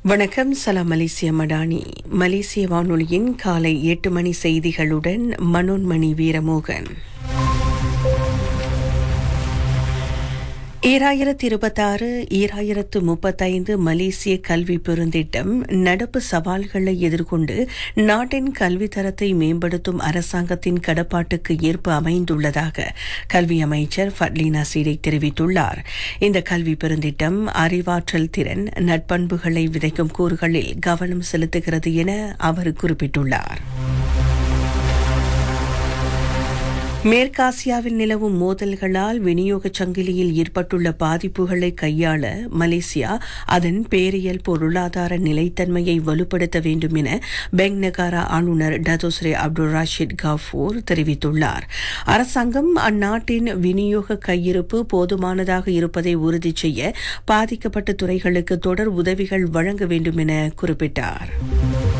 வணக்கம் சலாம் மலேசிய மடானி மலேசிய வானொலியின் காலை எட்டு மணி செய்திகளுடன் மனோன்மணி வீரமோகன் ஈராயிரத்து இருபத்தாறு ஈராயிரத்து முப்பத்தைந்து மலேசிய கல்வி பெருந்திட்டம் நடப்பு சவால்களை எதிர்கொண்டு நாட்டின் கல்வி தரத்தை மேம்படுத்தும் அரசாங்கத்தின் கடப்பாட்டுக்கு ஏற்ப அமைந்துள்ளதாக கல்வி அமைச்சர் ஃபட்லினா சீடை தெரிவித்துள்ளார் இந்த கல்வி பெருந்திட்டம் அறிவாற்றல் திறன் நட்பண்புகளை விதைக்கும் கூறுகளில் கவனம் செலுத்துகிறது என அவர் குறிப்பிட்டுள்ளார் மேற்காசியாவில் நிலவும் மோதல்களால் விநியோகச் சங்கிலியில் ஏற்பட்டுள்ள பாதிப்புகளை கையாள மலேசியா அதன் பேரியல் பொருளாதார நிலைத்தன்மையை வலுப்படுத்த வேண்டும் என பெங் நகாரா ஆளுநர் டதோஸ்ரே அப்துல் ராஷித் கஃபூர் தெரிவித்துள்ளார் அரசாங்கம் அந்நாட்டின் விநியோக கையிருப்பு போதுமானதாக இருப்பதை உறுதி செய்ய பாதிக்கப்பட்ட துறைகளுக்கு தொடர் உதவிகள் வழங்க வேண்டும் என குறிப்பிட்டார்